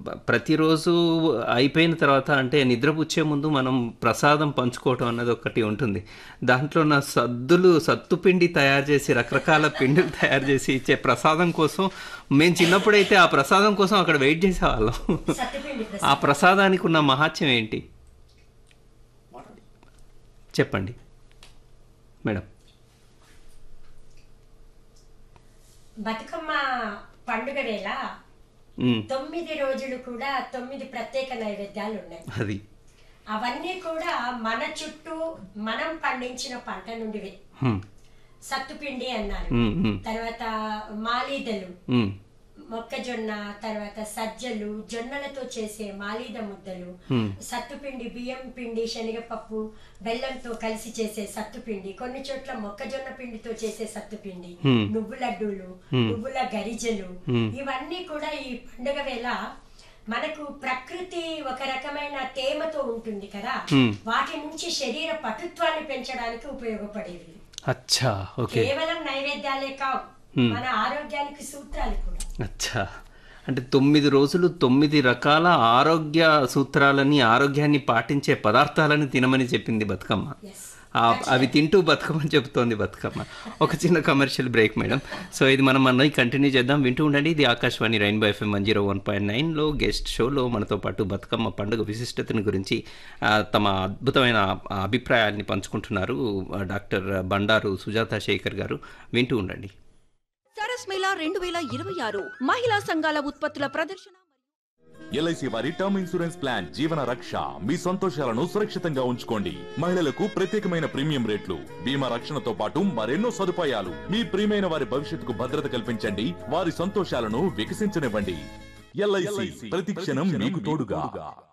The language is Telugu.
బ- ప్రతిరోజు అయిపోయిన తర్వాత అంటే నిద్రపుచ్చే ముందు మనం ప్రసాదం పంచుకోవటం అన్నది ఒకటి ఉంటుంది దాంట్లో నా సద్దులు సత్తుపిండి తయారు చేసి రకరకాల పిండిలు తయారు చేసి ఇచ్చే ప్రసాదం కోసం మేము చిన్నప్పుడైతే ఆ ప్రసాదం కోసం అక్కడ వెయిట్ చేసేవాళ్ళం సత్తుపిండి ఆ ప్రసాదానికి ఉన్న మహాత్యం ఏంటి చెప్పండి మేడం బతుకమ్మ పండుగ వేళ ఉమ్, తొమ్మిది రోజులు కూడా తొమ్మిది ప్రత్యేక నైవేద్యాలు ఉన్నాయి అది అవన్నీ కూడా మన చుట్టూ మనం పండించిన పంట నుండివే ఉమ్, సత్తుపిండి అన్నారు ఉమ్, ఉమ్, తర్వాత మాలీదలు ఉమ్, మొక్కజొన్న తర్వాత సజ్జలు జొన్నలతో చేసే మాలీద ముద్దలు Hmm. సత్తుపిండి బియ్యం పిండి శనగపప్పు బెల్లంతో కలిసి చేసే సత్తుపిండి కొన్ని చోట్ల మొక్కజొన్న పిండితో చేసే సత్తుపిండి Hmm. నువ్వు లడ్డూలు నువ్వుల గరిజలు ఇవన్నీ కూడా ఈ పండుగ వేళ మనకు ప్రకృతి ఒక రకమైన తేమతో ఉంటుంది కదా Hmm. వాటి నుంచి శరీర పటుత్వాన్ని పెంచడానికి ఉపయోగపడేవి అచ్చా ఓకే కేవలం నైవేద్యాలే కావు మన ఆరోగ్యానికి సూత్రాలు కూడా అచ్చా అంటే తొమ్మిది రోజులు తొమ్మిది రకాల ఆరోగ్య సూత్రాలని ఆరోగ్యాన్ని పాటించే పదార్థాలని తినమని చెప్పింది బతుకమ్మ ఎస్ ఆ- అవి తింటూ బతుకమని చెప్తోంది బతుకమ్మ ఒక చిన్న కమర్షియల్ బ్రేక్ మేడం సో ఇది మనం అన్నది కంటిన్యూ చేద్దాం వింటూ ఉండండి ఇది Akashvani rainbow FM one zero one point నైన్లో గెస్ట్ షోలో మనతో పాటు బతుకమ్మ పండుగ విశిష్టతను గురించి ఆ, తమ అద్భుతమైన ఆ అభిప్రాయాల్ని పంచుకుంటున్నారు ఆ, డాక్టర్ బండారు సుజాత శేఖర్ గారు వింటూ ఉండండి సరస్ మేళా రెండు వేల ఇరవై ఆరు మహిళా సంఘాల ఉత్పత్తుల ప్రదర్శన ఎల్ఐసి వారి టర్మ్ ఇన్సూరెన్స్ ప్లాన్ జీవన రక్ష మీ సంతోషాలను సురక్షితంగా ఉంచుకోండి మహిళలకు ప్రత్యేకమైన ప్రీమియం రేట్లు బీమా రక్షణతో పాటు మరెన్నో సదుపాయాలు మీ ప్రియమైన వారి భవిష్యత్తుకు భద్రత కల్పించండి వారి సంతోషాలను వికసించనివ్వండి ఎల్ఐసి ప్రతి క్షణం మీకు తోడుగా